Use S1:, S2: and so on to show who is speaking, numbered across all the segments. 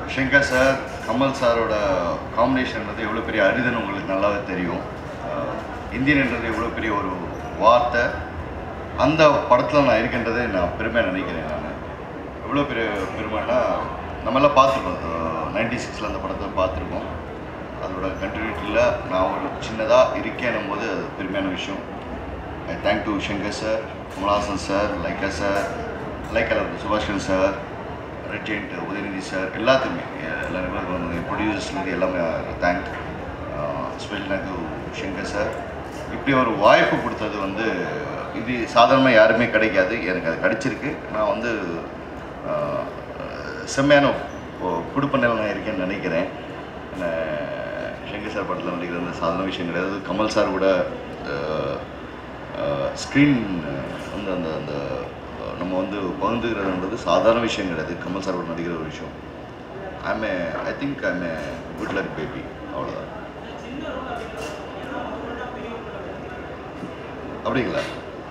S1: Shankar sir Kamal சாரோட காம்பினேஷன்ன்றது எவ்வளோ பெரிய அரிதுன்னு உங்களுக்கு நல்லாவே தெரியும் அஹ், இந்தியன்ன்றது எவ்வளோ பெரிய ஒரு வார்த்தை அந்த படத்தில் நான் இருக்கின்றதை நான் பெருமையாக நினைக்கிறேன் நான் எவ்வளோ பெரிய பெருமைன்னா நம்மளாம் பார்த்துருக்கோம் நைன்டி சிக்ஸில் அந்த படத்தை பார்த்துருக்கோம் அதோட கண்டினியூட்டியில் நான் ஒரு சின்னதாக இருக்கேனும் போது அது பெருமையான விஷயம் I thank to Shankar sir Kamal Haasan sir Lyca sir Lyca Subaskaran sir ரெஜெண்ட் உதயநிதி சார் எல்லாத்துக்குமே எல்லாருமே ப்ரொடியூசர்ஸ்லேருந்து எல்லாமே தேங்க் ஸ்பெஷலாக டு ஷங்கர் சார் இப்படி ஒரு வாய்ப்பு கொடுத்தது வந்து இது சாதாரணமாக யாருமே கிடைக்காது எனக்கு அது கிடைச்சிருக்கு நான் வந்து ஆஹ், செம்மையான குடுப்பநிலை நான் இருக்கேன்னு நினைக்கிறேன் நான் ஷங்கர் சார் படத்தில் நடிக்கிறது வந்து சாதாரண விஷயம் கிடையாது கமல் சார் கூட ஸ்க்ரீன் வந்து அந்த அந்த அஹ், நம்ம வந்து பகிர்ந்துக்கிறதுன்றது சாதாரண விஷயம் கிடையாது கமல் சார் கூட நடிக்கிற ஒரு விஷயம் I'm a I think I'm a good luck baby அவ்வளோதான் அப்படிங்களா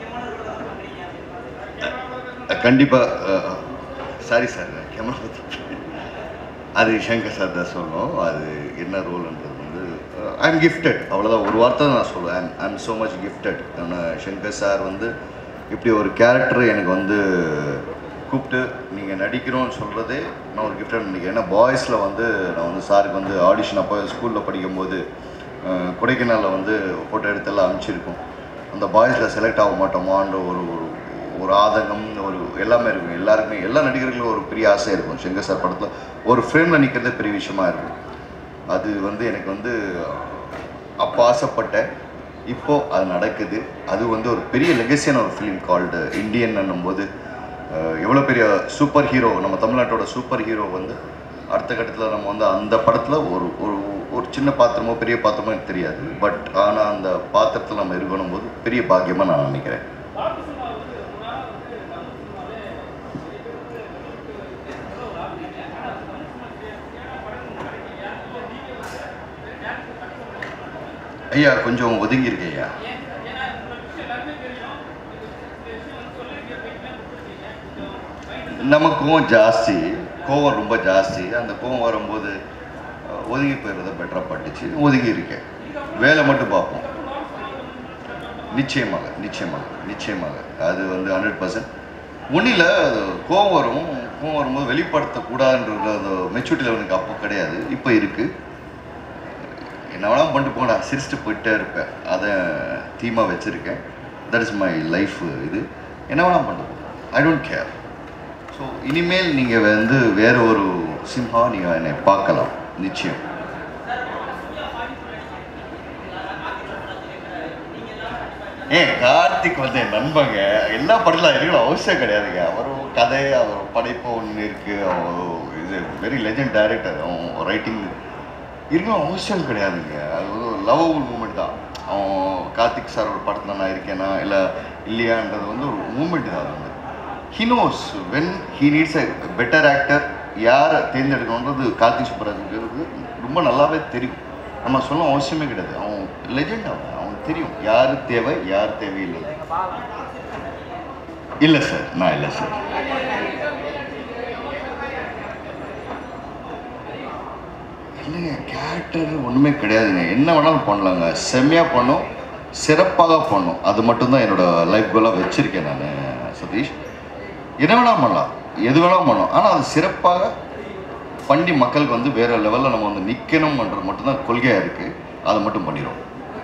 S1: கண்டிப்பாக சாரி சார் கேமரா பற்றி அது சங்கர் சார் தான் சொல்லணும் அது என்ன ரோல்ன்றது வந்து ஐம் கிஃப்டட் அவ்வளோதான் ஒரு வார்த்தை தான் நான் சொல்லுவேன் I'm I'm so much gifted Shankar sir வந்து இப்படி ஒரு கேரக்டர் எனக்கு வந்து கூப்பிட்டு நீங்கள் நடிக்கிறோன்னு சொல்கிறதே நான் ஒரு கிஃப்டட் நினைக்கிறேன் ஏன்னா பாய்ஸில் வந்து நான் வந்து சாருக்கு வந்து ஆடிஷன் அப்போ ஸ்கூலில் படிக்கும்போது அஹ், கொடைக்கானலில் வந்து ஃபோட்டோ எடுத்தெல்லாம் அனுப்பிச்சிருக்கோம் அந்த பாய்ஸில் செலக்ட் ஆக மாட்டோமான்ற ஒரு ஒரு ஒரு ஆதங்கம் ஒரு எல்லாமே இருக்கும் எல்லாருக்குமே எல்லா நடிகர்களுக்கும் ஒரு பெரிய ஆசை இருக்கும் சங்கர் சார் படத்தில் ஒரு ஃப்ரேமில் நிற்கிறதே பெரிய விஷயமா இருக்கும் அது வந்து எனக்கு வந்து அப்போ ஆசைப்பட்டேன் இப்போ அது நடக்குது அது வந்து ஒரு பெரிய லெகசியான ஒரு ஃபிலிம் கால்டு இந்தியன் போது எவ்வளோ பெரிய சூப்பர் ஹீரோ நம்ம தமிழ்நாட்டோட சூப்பர் ஹீரோ வந்து அடுத்த கட்டத்தில் நம்ம வந்து அந்த படத்தில் ஒரு ஒரு ஒரு சின்ன பாத்திரமோ பெரிய பாத்திரமோ எனக்கு தெரியாது பட் ஆனால் அந்த பாத்திரத்தில் நம்ம இருக்கணும் போது பெரிய பாக்கியமாக நான் நினைக்கிறேன் ஐயா கொஞ்சம் ஒதுங்கி இருக்கு ஐயா நமக்கும் ஜாஸ்தி கோவம் ரொம்ப ஜாஸ்தி அந்த கோவம் வரும்போது அஹ், ஒதுங்கி போயிடுறத பெட்டராக பட்டுச்சு ஒதுங்கி இருக்கேன் வேலை மட்டும் பார்ப்போம் நிச்சயமாக நிச்சயமாக நிச்சயமாக அது வந்து ஹண்ட்ரட் பர்சன்ட் ஒன்றில் கோவம் வரும் கோவம் வரும்போது வெளிப்படுத்தக்கூடாதுன்ற அந்த மெச்சூரிட்டி லெவலுக்கு அப்போ கிடையாது இப்போ இருக்குது என்ன வேணாலும் பண்ணிட்டு போடா சிரிச்சுட்டு போயிட்டே இருப்பேன் அதை தீமாக வச்சுருக்கேன் தட் இஸ் மை லைஃப் இது என்ன வேணாலும் பண்ணிட்டு போகலாம் ஐ டோன்ட் கேர் ஸோ இனிமேல் நீங்கள் வந்து வேற ஒரு சிம்ஹா நீங்கள் என்னை பார்க்கலாம் நிச்சயம் ஏன் கார்த்திக் வந்து என் நண்பங்க எல்லா படத்தில் இருக்கணும் அவசியம் கிடையாதுங்க அவரும் கதை அவர் படைப்பு ஒன்று இருக்குது அவர் இது வெரி லெஜண்ட் டைரக்டர் அவன் ரைட்டிங் இருக்கணும் அவசியம் கிடையாதுங்க அது வந்து ஒரு லவ் மூமெண்ட் தான் அவன் கார்த்திக் சாரோட படத்தில் நான் இருக்கேனா இல்லை இல்லையான்றது வந்து ஒரு மூமெண்ட் தான் அது வந்து he knows when he needs a better actor யாரை தேர்ந்தெடுக்கணுன்றது கார்த்திக் சுப்பராஜுக்கு ரொம்ப நல்லாவே தெரியும் நம்ம சொல்ல அவசியமே கிடையாது அவன் லெஜெண்ட் அவன் அவனுக்கு தெரியும் யார் தேவை யார் தேவையில்லை இல்லை சார் நான் இல்லை சார் இல்லைங்க கேரக்டர் ஒன்றுமே கிடையாதுங்க என்ன வேணாலும் பண்ணலாங்க செம்மையாக பண்ணும் சிறப்பாக பண்ணும் அது மட்டும்தான் என்னோட லைஃப் கோலாக வச்சுருக்கேன் நான் சதீஷ் என்ன வேணாலும் பண்ணலாம் எது வேணாலும் பண்ணலாம் ஆனால் அது சிறப்பாக பண்ணி மக்களுக்கு வந்து வேறு லெவலில் நம்ம வந்து நிற்கணும்ன்றது மட்டும்தான் கொள்கையாக இருக்குது அதை மட்டும் பண்ணிடும்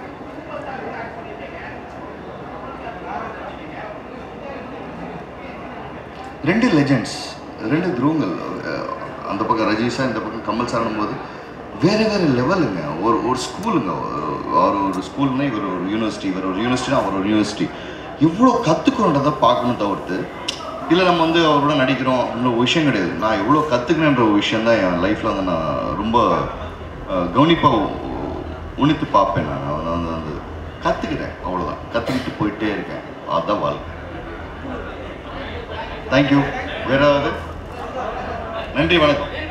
S1: ரெண்டு லெஜெண்ட்ஸ் ரெண்டு துருவங்கள் அஹ், அந்த பக்கம் ரஜினி சார் இந்த பக்கம் கமல் சார் போது வேறு வேறு லெவலுங்க ஒரு ஒரு ஸ்கூலுங்க அவர் ஒரு ஸ்கூல்னா இவர் ஒரு யூனிவர்சிட்டி இவர் ஒரு யூனிவர்சிட்டினா அவர் ஒரு யூனிவர்சிட்டி இவ்வளோ கற்றுக்கணுன்றதை பார்க்கணும் தவிர்த்து இல்லை நம்ம வந்து அவரோட நடிக்கிறோம் இன்னும் விஷயம் கிடையாது நான் எவ்வளோ கற்றுக்கணுன்ற ஒரு விஷயம் தான் என் லைஃப்பில் வந்து நான் ரொம்ப கவனிப்பாக உணித்து பார்ப்பேன் நான் நான் வந்து வந்து கற்றுக்கிட்டேன் அவ்வளோதான் கற்றுக்கிட்டு போயிட்டே இருக்கேன் அதுதான் வாழ்க்கை தேங்க்யூ வேற ஏதாவது நன்றி வணக்கம்